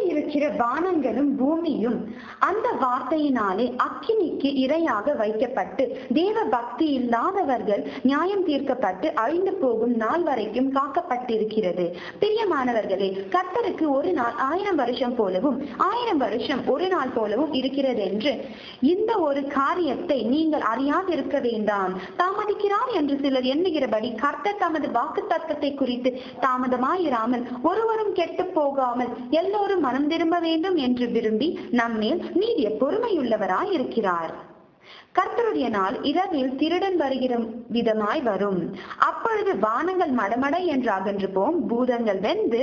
இருக்கிற வானங்களும் பூமியும் அந்த வார்த்தையினாலே அக்கினிக்கு இரையாக வைக்கப்பட்டு தேவ பக்தி இல்லாதவர்கள் நியாயம் தீர்க்கப்பட்டு அழிந்து போகும் நாள் வரைக்கும் காக்கப்பட்டிருக்கிறது பிரியமானவர்களே கர்த்தருக்கு ஒரு நாள் ஆயிரம் வருஷம் போலவும் ஆயிரம் வருஷம் ஒரு நாள் போலவும் இருக்கிறது என்று இந்த ஒரு காரியத்தை நீங்கள் அறியாதிருக்க வேண்டாம் தாமதிக்கிறார் என்று சிலர் எண்ணுகிறபடி கர்த்தர் தமது வாக்கு தத்தத்தை குறித்து தாமதமாயிராமல் ஒருவரும் கெட்டு போகாமல் எல்லோரும் மனம் திரும்ப வேண்டும் என்று விரும்பி நம்மேல் நீடிய பொறுமையுள்ளவராய் இருக்கிறார் கர்த்தருடைய நாள் இரவில் திருடன் வருகிற விதமாய் வரும் அப்பொழுது வானங்கள் மடமட என்று அகன்று போம் பூதங்கள் வெந்து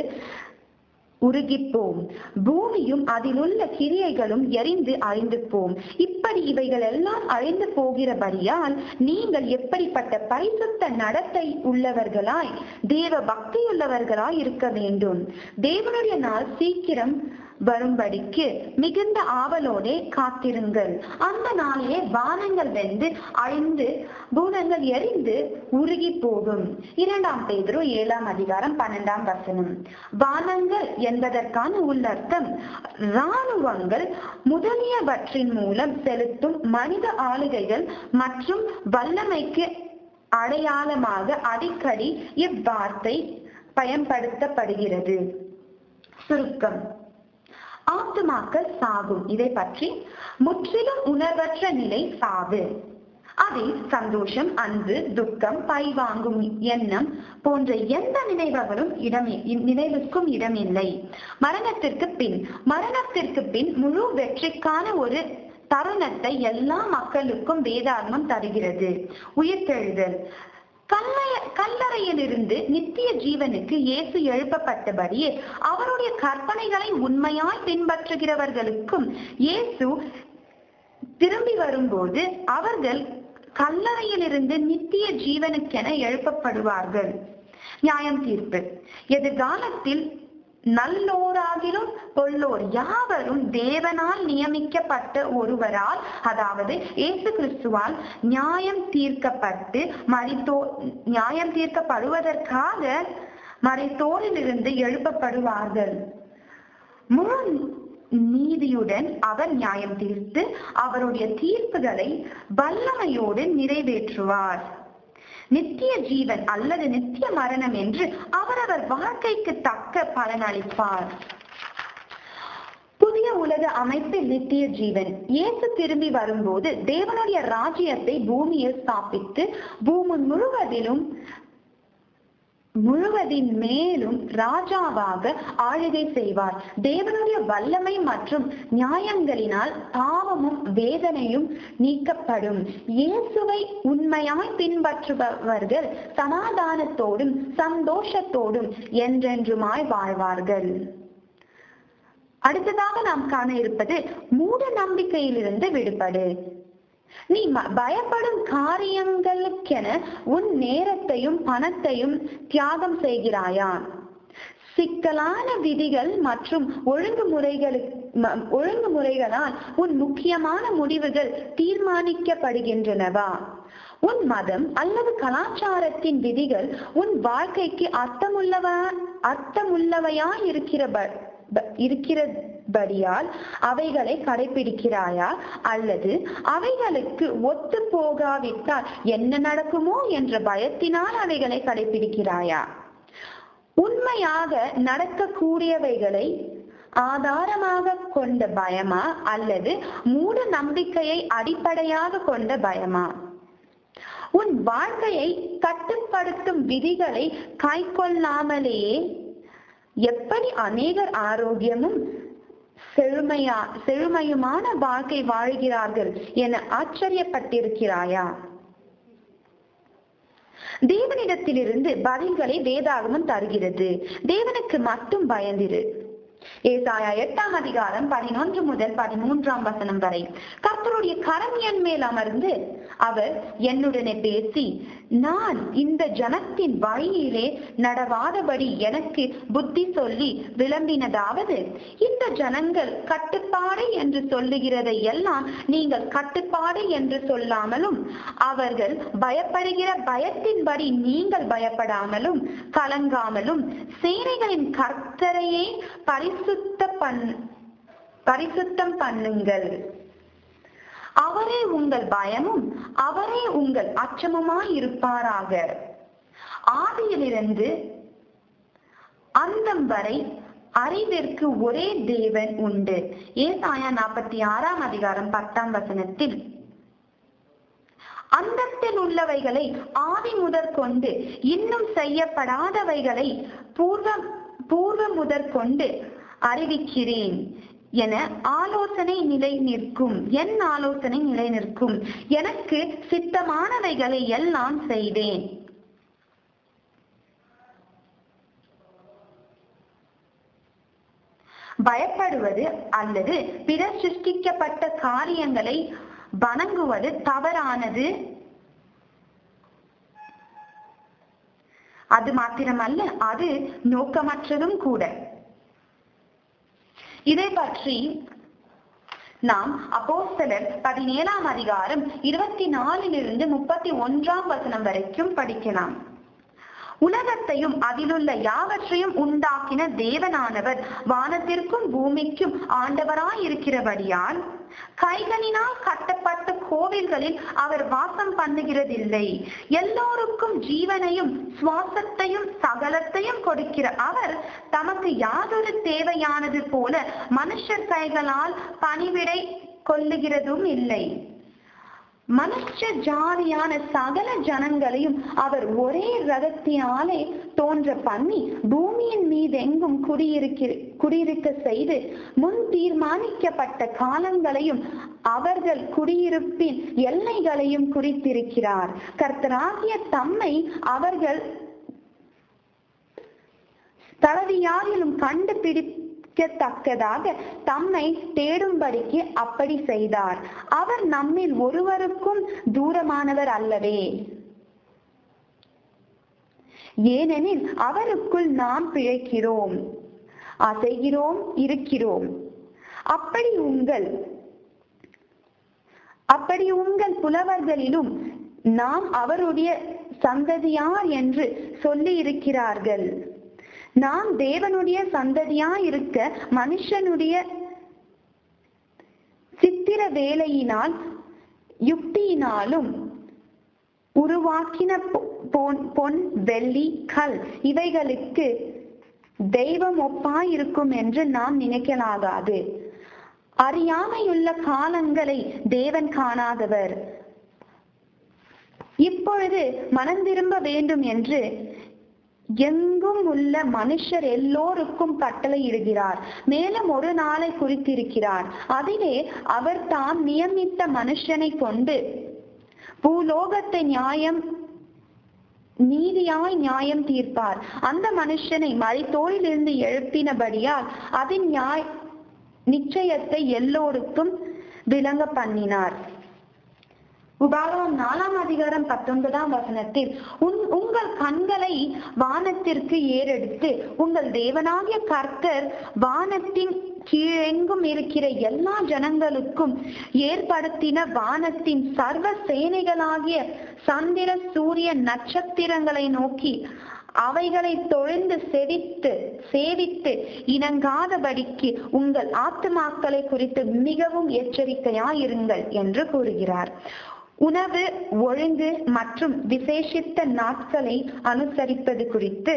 உருகிப்போம் பூமியும் அதிலுள்ள கிரியைகளும் எரிந்து அழிந்து போம் இப்படி இவைகள் எல்லாம் அழிந்து போகிறபடியால் நீங்கள் எப்படிப்பட்ட பரிசுத்த நடத்தை உள்ளவர்களாய் தேவ பக்தி உள்ளவர்களாய் இருக்க வேண்டும் தேவனுடைய நாள் சீக்கிரம் வரும்படிக்கு மிகுந்த ஆவலோடே காத்திருங்கள் அந்த நாளிலே வானங்கள் வெந்து அழிந்து பூதங்கள் எரிந்து உருகி போகும் இரண்டாம் பேதுரு ஏழாம் அதிகாரம் பன்னெண்டாம் வசனம் வானங்கள் என்பதற்கான உள்ளர்த்தம் இராணுவங்கள் முதலியவற்றின் மூலம் செலுத்தும் மனித ஆளுகைகள் மற்றும் வல்லமைக்கு அடையாளமாக அடிக்கடி இவ்வார்த்தை பயன்படுத்தப்படுகிறது சுருக்கம் ஆத்துமாக்கள் சாகும் இதை பற்றி முற்றிலும் உணர்வற்ற நிலை சாவு அதில் சந்தோஷம் அன்பு துக்கம் பை வாங்கும் எண்ணம் போன்ற எந்த நினைவுகளும் இடம் நினைவுக்கும் இடமில்லை மரணத்திற்கு பின் மரணத்திற்கு பின் முழு வெற்றிக்கான ஒரு தருணத்தை எல்லா மக்களுக்கும் வேதாத்மம் தருகிறது உயிர்த்தெழுதல் கல்லைய கல்லறையிலிருந்து நித்திய ஜீவனுக்கு இயேசு எழுப்பப்பட்டபடியே அவருடைய கற்பனைகளை உண்மையாய் பின்பற்றுகிறவர்களுக்கும் இயேசு திரும்பி வரும்போது அவர்கள் கல்லறையிலிருந்து நித்திய ஜீவனுக்கென எழுப்பப்படுவார்கள் நியாயம் தீர்ப்பு எதிர்காலத்தில் நல்லோராகிலும் பொல்லோர் யாவரும் தேவனால் நியமிக்கப்பட்ட ஒருவரால் அதாவது இயேசு கிறிஸ்துவால் நியாயம் தீர்க்கப்பட்டு மறித்தோ நியாயம் தீர்க்கப்படுவதற்காக மறைத்தோரிலிருந்து எழுப்பப்படுவார்கள் முழு நீதியுடன் அவர் நியாயம் தீர்த்து அவருடைய தீர்ப்புகளை வல்லமையோடு நிறைவேற்றுவார் நித்திய ஜீவன் அல்லது நித்திய மரணம் என்று அவரவர் வாழ்க்கைக்கு தக்க பலனளிப்பார் புதிய உலக அமைப்பில் நித்திய ஜீவன் இயேசு திரும்பி வரும்போது தேவனுடைய ராஜ்யத்தை பூமியில் ஸ்தாபித்து பூமி முழுவதிலும் முழுவதின் மேலும் ராஜாவாக ஆளுகை செய்வார் தேவனுடைய வல்லமை மற்றும் நியாயங்களினால் பாவமும் வேதனையும் நீக்கப்படும் இயேசுவை உண்மையாய் பின்பற்றுபவர்கள் சமாதானத்தோடும் சந்தோஷத்தோடும் என்றென்றுமாய் வாழ்வார்கள் அடுத்ததாக நாம் காண இருப்பது மூட நம்பிக்கையிலிருந்து விடுபடு நீ பயப்படும் காரியங்களுக்கென உன் நேரத்தையும் பணத்தையும் தியாகம் செய்கிறாயா சிக்கலான விதிகள் மற்றும் ஒழுங்குமுறைகளு ஒழுங்குமுறைகளால் உன் முக்கியமான முடிவுகள் தீர்மானிக்கப்படுகின்றனவா உன் மதம் அல்லது கலாச்சாரத்தின் விதிகள் உன் வாழ்க்கைக்கு அர்த்தமுள்ளவ அர்த்தமுள்ளவையா இருக்கிற இருக்கிறபடியால் அவைகளை கடைபிடிக்கிறாயா அல்லது அவைகளுக்கு ஒத்து போகாவிட்டால் என்ன நடக்குமோ என்ற பயத்தினால் அவைகளை கடைபிடிக்கிறாயா உண்மையாக நடக்கக்கூடியவைகளை ஆதாரமாக கொண்ட பயமா அல்லது மூட நம்பிக்கையை அடிப்படையாக கொண்ட பயமா உன் வாழ்க்கையை கட்டுப்படுத்தும் விதிகளை கை கொள்ளாமலேயே எப்படி அநேகர் ஆரோக்கியமும் செழுமையா செழுமையுமான வாழ்க்கை வாழ்கிறார்கள் என ஆச்சரியப்பட்டிருக்கிறாயா தேவனிடத்திலிருந்து பதில்களை வேதாகமம் தருகிறது தேவனுக்கு மட்டும் பயந்திரு ஏசாயா எட்டாம் அதிகாரம் பதினொன்று முதல் பதிமூன்றாம் வசனம் வரை கர்த்தருடைய கரம் என் மேல் அமர்ந்து அவர் என்னுடனே பேசி நான் இந்த ஜனத்தின் வழியிலே நடவாதபடி எனக்கு புத்தி சொல்லி விளம்பினதாவது இந்த ஜனங்கள் கட்டுப்பாடு என்று சொல்லுகிறதை எல்லாம் நீங்கள் கட்டுப்பாடு என்று சொல்லாமலும் அவர்கள் பயப்படுகிற பயத்தின்படி நீங்கள் பயப்படாமலும் கலங்காமலும் சேனைகளின் கர்த்தரையே பரிசுத்த பண் பரிசுத்தம் பண்ணுங்கள் அவரே உங்கள் பயமும் அவரே உங்கள் அச்சமுமாய் இருப்பாராக ஆதியிலிருந்து அந்தம் வரை அறிவிற்கு ஒரே தேவன் உண்டு ஏசாயா நாற்பத்தி ஆறாம் அதிகாரம் பத்தாம் வசனத்தில் அந்தத்தில் உள்ளவைகளை ஆதி முதற் கொண்டு இன்னும் செய்யப்படாதவைகளை பூர்வ பூர்வ முதற் கொண்டு அறிவிக்கிறேன் என ஆலோசனை நிலை நிற்கும் என் ஆலோசனை நிலை நிற்கும் எனக்கு சித்தமானவைகளை எல்லாம் செய்தேன் பயப்படுவது அல்லது பிற சிருஷ்டிக்கப்பட்ட காரியங்களை வணங்குவது தவறானது அது மாத்திரமல்ல அது நோக்கமற்றதும் கூட இதை பற்றி நாம் அப்போஸ்தலர் பதினேழாம் அதிகாரம் இருபத்தி நாலிலிருந்து முப்பத்தி ஒன்றாம் வசனம் வரைக்கும் படிக்கலாம் உலகத்தையும் அதிலுள்ள யாவற்றையும் உண்டாக்கின தேவனானவர் வானத்திற்கும் பூமிக்கும் ஆண்டவராய் இருக்கிறபடியால் கைகளினால் கட்டப்பட்ட கோவில்களில் அவர் வாசம் பண்ணுகிறதில்லை எல்லோருக்கும் ஜீவனையும் சுவாசத்தையும் சகலத்தையும் கொடுக்கிற அவர் தமக்கு யாதொரு தேவையானது போல மனுஷர் கைகளால் பணிவிடை கொள்ளுகிறதும் இல்லை மனுஷ ஜாதியான சகல ஜனங்களையும் அவர் ஒரே ரகத்தினாலே தோன்ற பண்ணி பூமியின் மீதெங்கும் குடியிருக்க குடியிருக்க செய்து முன் தீர்மானிக்கப்பட்ட காலங்களையும் அவர்கள் குடியிருப்பின் எல்லைகளையும் குறித்திருக்கிறார் கர்த்தராகிய தம்மை அவர்கள் தளவியாரிலும் கண்டுபிடிக்கத்தக்கதாக தம்மை தேடும்படிக்கு அப்படி செய்தார் அவர் நம்மில் ஒருவருக்கும் தூரமானவர் அல்லவே ஏனெனில் அவருக்குள் நாம் பிழைக்கிறோம் அசைகிறோம் இருக்கிறோம் அப்படி உங்கள் அப்படி உங்கள் புலவர்களிலும் நாம் அவருடைய சந்ததியார் என்று சொல்லி இருக்கிறார்கள் நாம் தேவனுடைய சந்ததியா இருக்க மனுஷனுடைய சித்திர வேலையினால் யுக்தியினாலும் உருவாக்கின பொன் பொன் வெள்ளி கல் இவைகளுக்கு தெய்வம் ஒப்பாயிருக்கும் என்று நாம் நினைக்கலாகாது அறியாமையுள்ள காலங்களை தேவன் காணாதவர் இப்பொழுது மனம் திரும்ப வேண்டும் என்று எங்கும் உள்ள மனுஷர் எல்லோருக்கும் கட்டளையிடுகிறார் மேலும் ஒரு நாளை குறித்திருக்கிறார் அதிலே அவர் தாம் நியமித்த மனுஷனை கொண்டு பூலோகத்தை நியாயம் நீதியாய் நியாயம் தீர்ப்பார் அந்த மனுஷனை மறைத்தோரிலிருந்து எழுப்பினபடியால் அதன் நியாய் நிச்சயத்தை எல்லோருக்கும் விளங்க பண்ணினார் உபாகமம் நாலாம் அதிகாரம் பத்தொன்பதாம் வசனத்தில் உன் உங்கள் கண்களை வானத்திற்கு ஏறெடுத்து உங்கள் தேவனாகிய கர்த்தர் வானத்தின் கீழெங்கும் இருக்கிற எல்லா ஜனங்களுக்கும் ஏற்படுத்தின வானத்தின் சர்வ சேனைகளாகிய சந்திர சூரிய நட்சத்திரங்களை நோக்கி அவைகளை தொழுந்து செவித்து சேவித்து இணங்காதபடிக்கு உங்கள் ஆத்துமாக்களை குறித்து மிகவும் எச்சரிக்கையாயிருங்கள் என்று கூறுகிறார் உணவு ஒழுங்கு மற்றும் விசேஷித்த நாட்களை அனுசரிப்பது குறித்து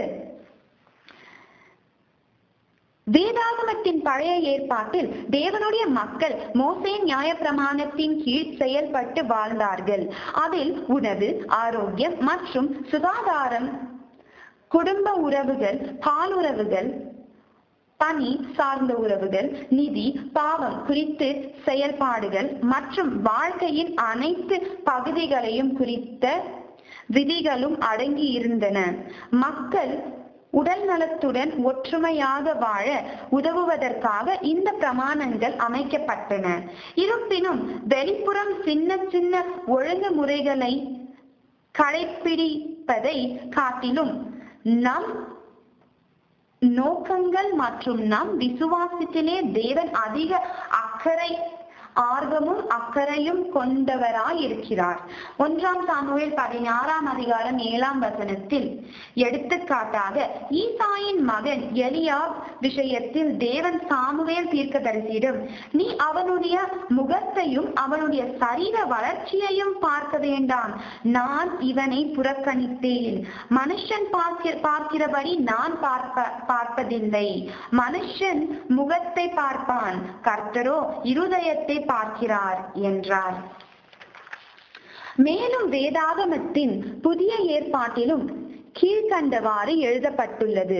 வேதாகமத்தின் பழைய ஏற்பாட்டில் தேவனுடைய மக்கள் மோசே நியாய பிரமாணத்தின் கீழ் செயல்பட்டு வாழ்ந்தார்கள் அதில் உணவு ஆரோக்கியம் மற்றும் சுகாதாரம் குடும்ப உறவுகள் பாலுறவுகள் பணி சார்ந்த உறவுகள் நிதி பாவம் குறித்து செயல்பாடுகள் மற்றும் வாழ்க்கையின் அனைத்து பகுதிகளையும் குறித்த விதிகளும் அடங்கி இருந்தன மக்கள் உடல் நலத்துடன் ஒற்றுமையாக வாழ உதவுவதற்காக இந்த பிரமாணங்கள் அமைக்கப்பட்டன இருப்பினும் வெளிப்புறம் சின்ன சின்ன ஒழுங்குமுறைகளை கடைபிடிப்பதை காட்டிலும் நம் நோக்கங்கள் மற்றும் நம் விசுவாசத்திலே தேவன் அதிக அக்கறை ஆர்வமும் அக்கறையும் கொண்டவராய் இருக்கிறார் ஒன்றாம் சாமுவேல் பதினாறாம் அதிகாரம் ஏழாம் வசனத்தில் எடுத்துக்காட்டாக ஈசாயின் மகன் எலியா விஷயத்தில் தேவன் சாமுவேல் தீர்க்கதரிசியிடம் நீ அவனுடைய முகத்தையும் அவனுடைய சரீர வளர்ச்சியையும் பார்க்க வேண்டாம் நான் இவனை புறக்கணித்தேன் மனுஷன் பார்க்க பார்க்கிறபடி நான் பார்ப்ப பார்ப்பதில்லை மனுஷன் முகத்தை பார்ப்பான் கர்த்தரோ இருதயத்தை பார்க்கிறார் என்றார் மேலும் வேதாகமத்தின் புதிய ஏற்பாட்டிலும் கீழ்கண்டவாறு எழுதப்பட்டுள்ளது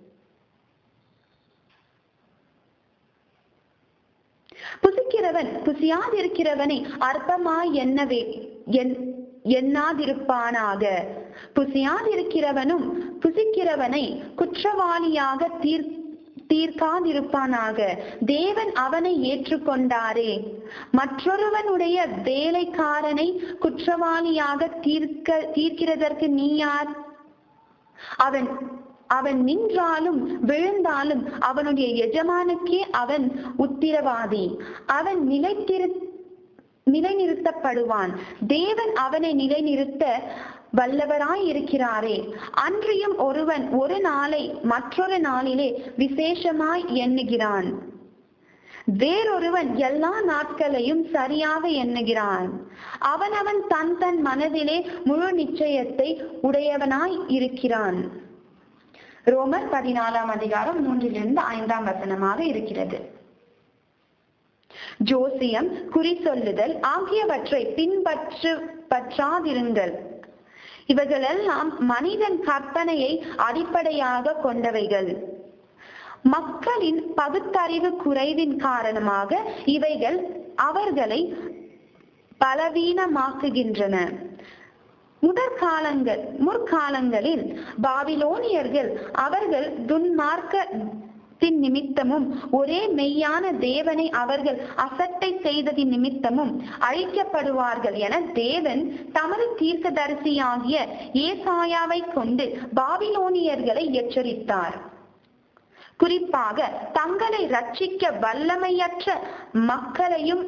புசிக்கிறவன் புசியாதிருக்கிறவனை அற்பமாய் எண்ணவே என் எண்ணாதிருப்பானாக புசியாதிருக்கிறவனும் புசிக்கிறவனை குற்றவாளியாக தீர் தீர்க்காதிருப்பானாக தேவன் அவனை ஏற்றுக்கொண்டாரே மற்றொருவனுடைய வேலைக்காரனை குற்றவாளியாக தீர்க்க தீர்க்கிறதற்கு நீ யார் அவன் அவன் நின்றாலும் விழுந்தாலும் அவனுடைய எஜமானுக்கே அவன் உத்திரவாதி அவன் நிலைத்திரு நிலைநிறுத்தப்படுவான் தேவன் அவனை நிலைநிறுத்த வல்லவராய் இருக்கிறாரே அன்றியும் ஒருவன் ஒரு நாளை மற்றொரு நாளிலே விசேஷமாய் எண்ணுகிறான் வேறொருவன் எல்லா நாட்களையும் சரியாக எண்ணுகிறான் அவனவன் தன் தன் மனதிலே முழு நிச்சயத்தை உடையவனாய் இருக்கிறான் ரோமர் பதினாலாம் அதிகாரம் மூன்றிலிருந்து ஐந்தாம் வசனமாக இருக்கிறது ஜோசியம் குறி சொல்லுதல் ஆகியவற்றை பின்பற்று பற்றாதிருங்கள் இவைகளெல்லாம் மனிதன் கற்பனையை அடிப்படையாக கொண்டவைகள் மக்களின் பகுத்தறிவு குறைவின் காரணமாக இவைகள் அவர்களை பலவீனமாக்குகின்றன முதற்காலங்கள் முற்காலங்களில் பாபிலோனியர்கள் அவர்கள் துன்மார்க்கத்தின் நிமித்தமும் ஒரே மெய்யான தேவனை அவர்கள் அசட்டை செய்ததின் நிமித்தமும் அழிக்கப்படுவார்கள் என தேவன் தமது தீர்க்கதரிசியாகிய ஏசாயாவை கொண்டு பாபிலோனியர்களை எச்சரித்தார் குறிப்பாக தங்களை ரட்சிக்க வல்லமையற்ற மக்களையும்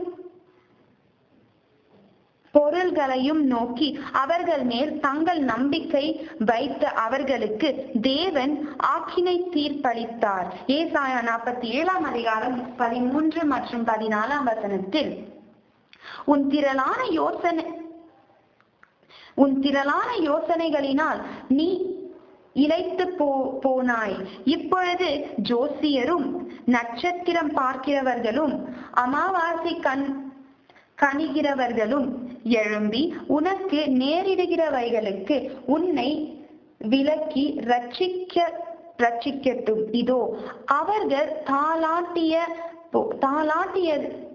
பொருள்களையும் நோக்கி அவர்கள் மேல் தங்கள் நம்பிக்கை வைத்த அவர்களுக்கு தேவன் ஆக்கினை தீர்ப்பளித்தார் ஏசாயா நாற்பத்தி ஏழாம் அதிகாரம் பதிமூன்று மற்றும் பதினாலாம் வசனத்தில் உன் திரளான யோசனை உன் திரளான யோசனைகளினால் நீ இழைத்து போ போனாய் இப்பொழுது ஜோசியரும் நட்சத்திரம் பார்க்கிறவர்களும் அமாவாசை கண் கணிகிறவர்களும் எழும்பி உனக்கு நேரிடுகிறவைகளுக்கு உன்னை விலக்கி ரட்சிக்க ரட்சிக்கட்டும் இதோ அவர்கள் தாளாட்டிய தாளாட்டிய